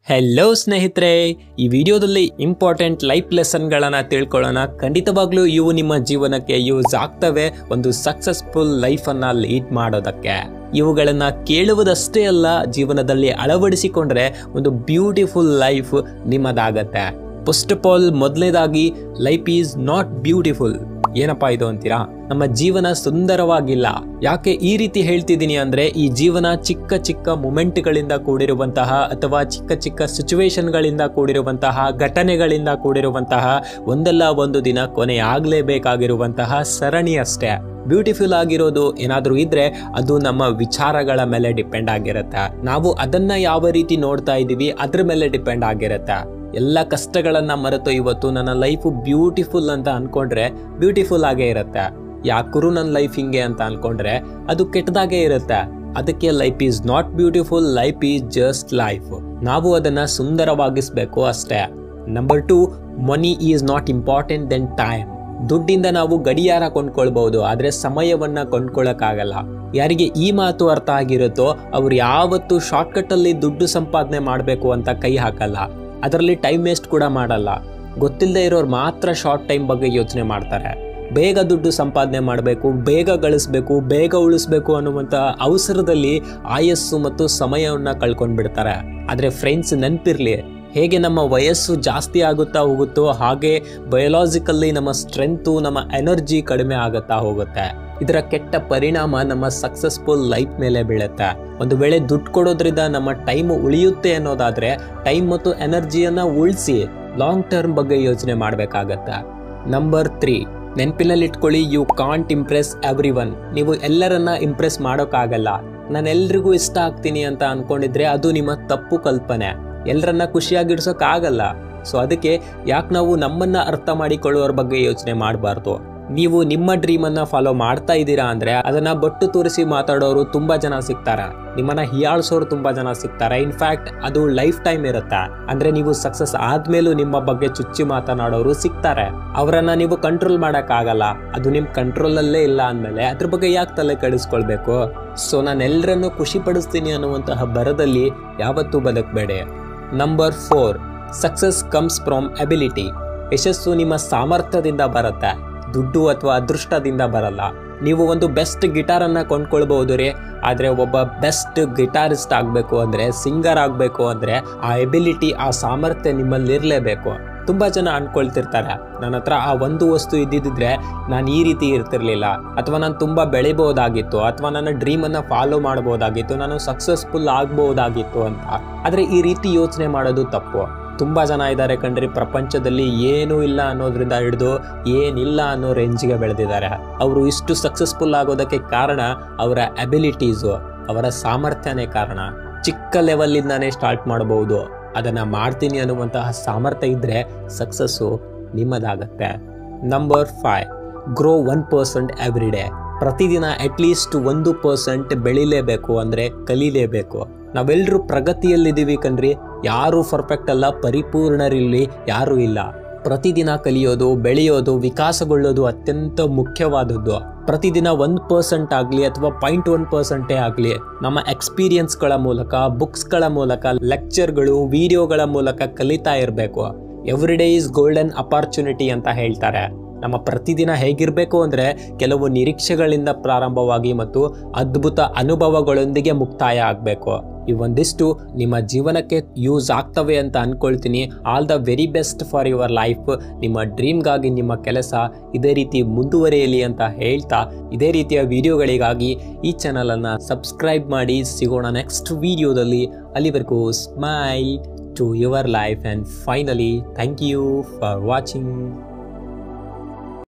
hello ಸ್ನೇಹಿತರೆ ಈ ವಿಡಿಯೋದಲ್ಲಿ ಇಂಪಾರ್ಟೆಂಟ್ ಲೈಫ್ ಲೆಸನ್ಗಳನ್ನು ತಿಳ್ಕೊಳ್ಳೋಣ ಖಂಡಿತವಾಗ್ಲೂ ಇವು ನಿಮ್ಮ ಜೀವನಕ್ಕೆ ಯೂಸ್ ಆಗ್ತವೆ ಒಂದು ಸಕ್ಸಸ್ಫುಲ್ ಲೈಫನ್ನು ಲೀಡ್ ಮಾಡೋದಕ್ಕೆ ಇವುಗಳನ್ನು ಕೇಳುವುದಷ್ಟೇ ಅಲ್ಲ ಜೀವನದಲ್ಲಿ ಅಳವಡಿಸಿಕೊಂಡ್ರೆ ಒಂದು ಬ್ಯೂಟಿಫುಲ್ ಲೈಫ್ ನಿಮ್ಮದಾಗತ್ತೆ ಫಸ್ಟ್ ಆಫ್ ಆಲ್ ಮೊದಲನೇದಾಗಿ ಲೈಫ್ ಈಸ್ ನಾಟ್ ಬ್ಯೂಟಿಫುಲ್ ಏನಪ್ಪಾ ಇದು ಅಂತೀರಾ ನಮ್ಮ ಜೀವನ ಸುಂದರವಾಗಿಲ್ಲ ಯಾಕೆ ಈ ರೀತಿ ಹೇಳ್ತಿದ್ದೀನಿ ಅಂದ್ರೆ ಈ ಜೀವನ ಚಿಕ್ಕ ಚಿಕ್ಕ ಮೊಮೆಂಟ್ಗಳಿಂದ ಕೂಡಿರುವಂತಹ ಅಥವಾ ಚಿಕ್ಕ ಚಿಕ್ಕ ಸಿಚುವೇಶನ್ಗಳಿಂದ ಕೂಡಿರುವಂತಹ ಘಟನೆಗಳಿಂದ ಕೂಡಿರುವಂತಹ ಒಂದಲ್ಲ ಒಂದು ದಿನ ಕೊನೆಯಾಗಲೇಬೇಕಾಗಿರುವಂತಹ ಸರಣಿ ಅಷ್ಟೇ ಬ್ಯೂಟಿಫುಲ್ ಆಗಿರೋದು ಏನಾದರೂ ಇದ್ರೆ ಅದು ನಮ್ಮ ವಿಚಾರಗಳ ಮೇಲೆ ಡಿಪೆಂಡ್ ಆಗಿರುತ್ತೆ ನಾವು ಅದನ್ನ ಯಾವ ರೀತಿ ನೋಡ್ತಾ ಇದ್ದೀವಿ ಅದ್ರ ಮೇಲೆ ಡಿಪೆಂಡ್ ಆಗಿರುತ್ತೆ ಎಲ್ಲ ಕಷ್ಟಗಳನ್ನ ಮರೆತು ಇವತ್ತು ನನ್ನ ಲೈಫು ಬ್ಯೂಟಿಫುಲ್ ಅಂತ ಅನ್ಕೊಂಡ್ರೆ ಬ್ಯೂಟಿಫುಲ್ ಆಗೇ ಇರುತ್ತೆ ಯಾಕರು ನನ್ನ ಲೈಫ್ ಹಿಂಗೆ ಅಂತ ಅನ್ಕೊಂಡ್ರೆ ಅದು ಕೆಟ್ಟದಾಗೇ ಇರುತ್ತೆ ಅದಕ್ಕೆ life is not beautiful life is just life ನಾವು ಅದನ್ನ ಸುಂದರವಾಗಿಸ್ಬೇಕು ಅಷ್ಟೇ number two money is not important then time ದುಡ್ಡಿಂದ ನಾವು ಗಡಿಯಾರ ಕೊಂಡ್ಕೊಳ್ಬಹುದು ಆದ್ರೆ ಸಮಯವನ್ನ ಕೊಂಡ್ಕೊಳ್ಳಕ್ಕಾಗಲ್ಲ ಯಾರಿಗೆ ಈ ಮಾತು ಅರ್ಥ ಆಗಿರುತ್ತೋ ಅವ್ರು ಯಾವತ್ತು ಶಾರ್ಟ್ಕಟ್ ಅಲ್ಲಿ ದುಡ್ಡು ಸಂಪಾದನೆ ಮಾಡಬೇಕು ಅಂತ ಕೈ ಹಾಕಲ್ಲ ಅದರಲ್ಲಿ ಟೈಮ್ ವೇಸ್ಟ್ ಕೂಡ ಮಾಡಲ್ಲ ಗೊತ್ತಿಲ್ಲದೆ ಇರೋರು ಮಾತ್ರ ಶಾರ್ಟ್ ಟೈಮ್ ಬಗ್ಗೆ ಯೋಚನೆ ಮಾಡ್ತಾರೆ ಬೇಗ ದುಡ್ಡು ಸಂಪಾದನೆ ಮಾಡಬೇಕು ಬೇಗ ಗಳಿಸ್ಬೇಕು ಬೇಗ ಉಳಿಸ್ಬೇಕು ಅನ್ನುವಂಥ ಅವಸರದಲ್ಲಿ ಆಯಸ್ಸು ಮತ್ತು ಸಮಯವನ್ನು ಕಳ್ಕೊಂಡ್ಬಿಡ್ತಾರೆ ಆದರೆ ಫ್ರೆಂಡ್ಸ್ ನೆನಪಿರ್ಲಿ ಹೇಗೆ ನಮ್ಮ ವಯಸ್ಸು ಜಾಸ್ತಿ ಆಗುತ್ತಾ ಹೋಗುತ್ತೋ ಹಾಗೆ ಬಯೋಲಾಜಿಕಲ್ಲಿ ನಮ್ಮ ಸ್ಟ್ರೆಂತು ನಮ್ಮ ಎನರ್ಜಿ ಕಡಿಮೆ ಆಗುತ್ತಾ ಹೋಗುತ್ತೆ ಇದರ ಕೆಟ್ಟ ಪರಿಣಾಮ ನಮ್ಮ ಸಕ್ಸಸ್ಫುಲ್ ಲೈಫ್ ಮೇಲೆ ಬೀಳುತ್ತೆ ಒಂದು ವೇಳೆ ದುಡ್ಡು ಕೊಡೋದ್ರಿಂದ ನಮ್ಮ ಟೈಮ್ ಉಳಿಯುತ್ತೆ ಅನ್ನೋದಾದ್ರೆ ಟೈಮ್ ಮತ್ತು ಎನರ್ಜಿಯನ್ನ ಉಳಿಸಿ ಲಾಂಗ್ ಟರ್ಮ್ ಬಗ್ಗೆ ಯೋಚನೆ ಮಾಡಬೇಕಾಗತ್ತೆ ನಂಬರ್ ತ್ರೀ ನೆನಪಿನಲ್ಲಿ ಇಟ್ಕೊಳ್ಳಿ you can't impress every one ನೀವು ಎಲ್ಲರನ್ನ ಇಂಪ್ರೆಸ್ ಮಾಡೋಕ್ಕಾಗಲ್ಲ ನಾನು ಎಲ್ರಿಗೂ ಇಷ್ಟ ಆಗ್ತೀನಿ ಅಂತ ಅನ್ಕೊಂಡಿದ್ರೆ ಅದು ನಿಮ್ಮ ತಪ್ಪು ಕಲ್ಪನೆ ಎಲ್ಲರನ್ನ ಖುಷಿಯಾಗಿಡ್ಸೋಕ್ ಆಗಲ್ಲ ಸೊ ಅದಕ್ಕೆ ಯಾಕೆ ನಾವು ನಮ್ಮನ್ನ ಅರ್ಥ ಮಾಡಿಕೊಳ್ಳುವರ ಬಗ್ಗೆ ಯೋಚನೆ ಮಾಡಬಾರ್ದು ನೀವು ನಿಮ್ಮ ಡ್ರೀಮ್ ಅನ್ನ ಫಾಲೋ ಮಾಡ್ತಾ ಇದ್ದೀರಾ ಅಂದ್ರೆ ಅದನ್ನ ಬಟ್ಟು ತೋರಿಸಿ ಮಾತಾಡೋರು ತುಂಬಾ ಜನ ಸಿಗ್ತಾರೆ ನಿಮ್ಮನ್ನ ಹಿಯಾಳ್ಸೋರು ತುಂಬಾ ಜನ ಸಿಗ್ತಾರೆ ಇನ್ಫ್ಯಾಕ್ಟ್ ಅದು ಲೈಫ್ ಟೈಮ್ ಇರುತ್ತೆ ಅಂದ್ರೆ ನೀವು ಸಕ್ಸಸ್ ಆದ್ಮೇಲೂ ನಿಮ್ಮ ಬಗ್ಗೆ ಚುಚ್ಚಿ ಮಾತನಾಡೋರು ಸಿಗ್ತಾರೆ ಅವರನ್ನ ನೀವು ಕಂಟ್ರೋಲ್ ಮಾಡಕ್ ಆಗಲ್ಲ ಅದು ನಿಮ್ ಕಂಟ್ರೋಲ್ ಅಲ್ಲೇ ಇಲ್ಲ ಅಂದ್ಮೇಲೆ ಅದ್ರ ಬಗ್ಗೆ ಯಾಕೆ ತಲೆ ಕೆಡಿಸ್ಕೊಳ್ಬೇಕು ಸೊ ನಾನು ಎಲ್ಲರನ್ನು ಖುಷಿ ಪಡಿಸ್ತೀನಿ ಅನ್ನುವಂತಹ ಬರದಲ್ಲಿ ಯಾವತ್ತೂ ಬದುಕಬೇಡಿ number four success comes from ability ಯಶಸ್ಸು ನಿಮ್ಮ ಸಾಮರ್ಥ್ಯದಿಂದ ಬರುತ್ತೆ ದುಡ್ಡು ಅಥವಾ ಅದೃಷ್ಟದಿಂದ ಬರಲ್ಲ ನೀವು ಒಂದು ಬೆಸ್ಟ್ ಗಿಟಾರನ್ನು ಕೊಂಡ್ಕೊಳ್ಬಹುದು ರೀ ಆದರೆ ಒಬ್ಬ ಬೆಸ್ಟ್ ಗಿಟಾರಿಸ್ಟ್ ಆಗಬೇಕು ಅಂದರೆ ಸಿಂಗರ್ ಆಗಬೇಕು ಅಂದರೆ ಆ ಎಬಿಲಿಟಿ ಆ ಸಾಮರ್ಥ್ಯ ನಿಮ್ಮಲ್ಲಿ ಇರಲೇಬೇಕು ತುಂಬ ಜನ ಅನ್ಕೊಳ್ತಿರ್ತಾರೆ ನನ್ನ ಹತ್ರ ಆ ಒಂದು ವಸ್ತು ಇದ್ದಿದ್ರೆ ನಾನು ಈ ರೀತಿ ಇರ್ತಿರ್ಲಿಲ್ಲ ಅಥವಾ ನಾನು ತುಂಬ ಬೆಳಿಬೋದಾಗಿತ್ತು ಅಥವಾ ನನ್ನ ಡ್ರೀಮನ್ನು ಫಾಲೋ ಮಾಡ್ಬೋದಾಗಿತ್ತು ನಾನು ಸಕ್ಸಸ್ಫುಲ್ ಆಗ್ಬೋದಾಗಿತ್ತು ಅಂತ ಆದರೆ ಈ ರೀತಿ ಯೋಚನೆ ಮಾಡೋದು ತಪ್ಪು ತುಂಬ ಜನ ಇದ್ದಾರೆ ಕಣ್ರಿ ಪ್ರಪಂಚದಲ್ಲಿ ಏನೂ ಇಲ್ಲ ಅನ್ನೋದ್ರಿಂದ ಹಿಡಿದು ಏನಿಲ್ಲ ಅನ್ನೋ ರೇಂಜ್ಗೆ ಬೆಳೆದಿದ್ದಾರೆ ಅವರು ಇಷ್ಟು ಸಕ್ಸಸ್ಫುಲ್ ಆಗೋದಕ್ಕೆ ಕಾರಣ ಅವರ ಅಬಿಲಿಟೀಸು ಅವರ ಸಾಮರ್ಥ್ಯನೇ ಕಾರಣ ಚಿಕ್ಕ ಲೆವೆಲ್ಲಿಂದಾನೇ ಸ್ಟಾರ್ಟ್ ಮಾಡಬಹುದು ಅದನ್ನು ಮಾಡ್ತೀನಿ ಅನ್ನುವಂತಹ ಸಾಮರ್ಥ್ಯ ಇದ್ದರೆ ಸಕ್ಸಸ್ಸು ನಿಮ್ಮದಾಗತ್ತೆ number five grow one percent every day ಪ್ರತಿದಿನ ಅಟ್ಲೀಸ್ಟ್ ಒಂದು ಪರ್ಸೆಂಟ್ ಬೆಳಿಲೇಬೇಕು ಅಂದರೆ ಕಲೀಲೇಬೇಕು ನಾವೆಲ್ಲರೂ ಪ್ರಗತಿಯಲ್ಲಿದ್ದೀವಿ ಕಣ್ರಿ ಯಾರು ಪರ್ಫೆಕ್ಟ್ ಅಲ್ಲ ಪರಿಪೂರ್ಣರಿಲ್ಲಿ ಯಾರೂ ಇಲ್ಲ ಪ್ರತಿದಿನ ಕಲಿಯೋದು ಬೆಳೆಯೋದು ವಿಕಾಸಗೊಳ್ಳೋದು ಅತ್ಯಂತ ಮುಖ್ಯವಾದದ್ದು ಪ್ರತಿದಿನ ಒಂದು ಪರ್ಸೆಂಟ್ ಆಗಲಿ ಅಥವಾ ಪಾಯಿಂಟ್ ಒನ್ ಪರ್ಸೆಂಟೇ ಆಗಲಿ ನಮ್ಮ ಎಕ್ಸ್ಪೀರಿಯನ್ಸ್ಗಳ ಮೂಲಕ ಬುಕ್ಸ್ಗಳ ಮೂಲಕ ಲೆಕ್ಚರ್ಗಳು ವಿಡಿಯೋಗಳ ಮೂಲಕ ಕಲಿತಾ ಇರಬೇಕು every day is golden opportunity ಅಂತ ಹೇಳ್ತಾರೆ ನಮ್ಮ ಪ್ರತಿದಿನ ಹೇಗಿರಬೇಕು ಅಂದರೆ ಕೆಲವು ನಿರೀಕ್ಷೆಗಳಿಂದ ಪ್ರಾರಂಭವಾಗಿ ಮತ್ತು ಅದ್ಭುತ ಅನುಭವಗಳೊಂದಿಗೆ ಮುಕ್ತಾಯ ಆಗಬೇಕು ಇವೊಂದಿಷ್ಟು ನಿಮ್ಮ ಜೀವನಕ್ಕೆ ಯೂಸ್ ಆಗ್ತವೆ ಅಂತ ಅನ್ಕೊಳ್ತೀನಿ all the very best for your life ನಿಮ್ಮ ಡ್ರೀಮ್ಗಾಗಿ ನಿಮ್ಮ ಕೆಲಸ ಇದೇ ರೀತಿ ಮುಂದುವರಿಯಲಿ ಅಂತ ಹೇಳ್ತಾ ಇದೇ ರೀತಿಯ ವಿಡಿಯೋಗಳಿಗಾಗಿ ಈ ಚಾನಲನ್ನು ಸಬ್ಸ್ಕ್ರೈಬ್ ಮಾಡಿ ಸಿಗೋಣ ನೆಕ್ಸ್ಟ್ ವಿಡಿಯೋದಲ್ಲಿ ಅಲ್ಲಿವರೆಗೂ smile to your life and finally thank you for watching